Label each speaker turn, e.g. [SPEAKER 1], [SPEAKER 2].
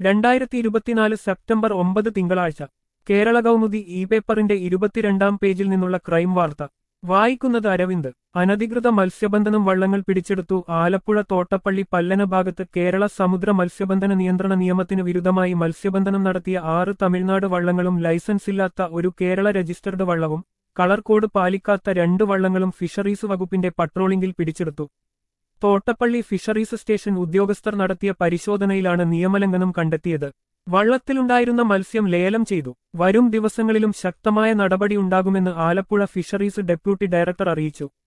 [SPEAKER 1] രണ്ടായിരത്തി ഇരുപത്തിനാല് സെപ്റ്റംബർ ഒമ്പത് തിങ്കളാഴ്ച കേരള കൗമുദി ഇ പേപ്പറിന്റെ ഇരുപത്തിരണ്ടാം പേജിൽ നിന്നുള്ള ക്രൈം വാർത്ത വായിക്കുന്നത് അരവിന്ദ് അനധികൃത മത്സ്യബന്ധനം വള്ളങ്ങൾ പിടിച്ചെടുത്തു ആലപ്പുഴ തോട്ടപ്പള്ളി പല്ലന ഭാഗത്ത് കേരള സമുദ്ര മത്സ്യബന്ധന നിയന്ത്രണ നിയമത്തിന് വിരുദ്ധമായി മത്സ്യബന്ധനം നടത്തിയ ആറ് തമിഴ്നാട് വള്ളങ്ങളും ലൈസൻസില്ലാത്ത ഒരു കേരള രജിസ്റ്റർഡ് വള്ളവും കളർ കോഡ് പാലിക്കാത്ത രണ്ട് വള്ളങ്ങളും ഫിഷറീസ് വകുപ്പിന്റെ പട്രോളിംഗിൽ പിടിച്ചെടുത്തു തോട്ടപ്പള്ളി ഫിഷറീസ് സ്റ്റേഷൻ ഉദ്യോഗസ്ഥർ നടത്തിയ പരിശോധനയിലാണ് നിയമലംഘനം കണ്ടെത്തിയത് വള്ളത്തിലുണ്ടായിരുന്ന മത്സ്യം ലേലം ചെയ്തു വരും ദിവസങ്ങളിലും ശക്തമായ നടപടിയുണ്ടാകുമെന്ന് ആലപ്പുഴ ഫിഷറീസ് ഡെപ്യൂട്ടി ഡയറക്ടർ അറിയിച്ചു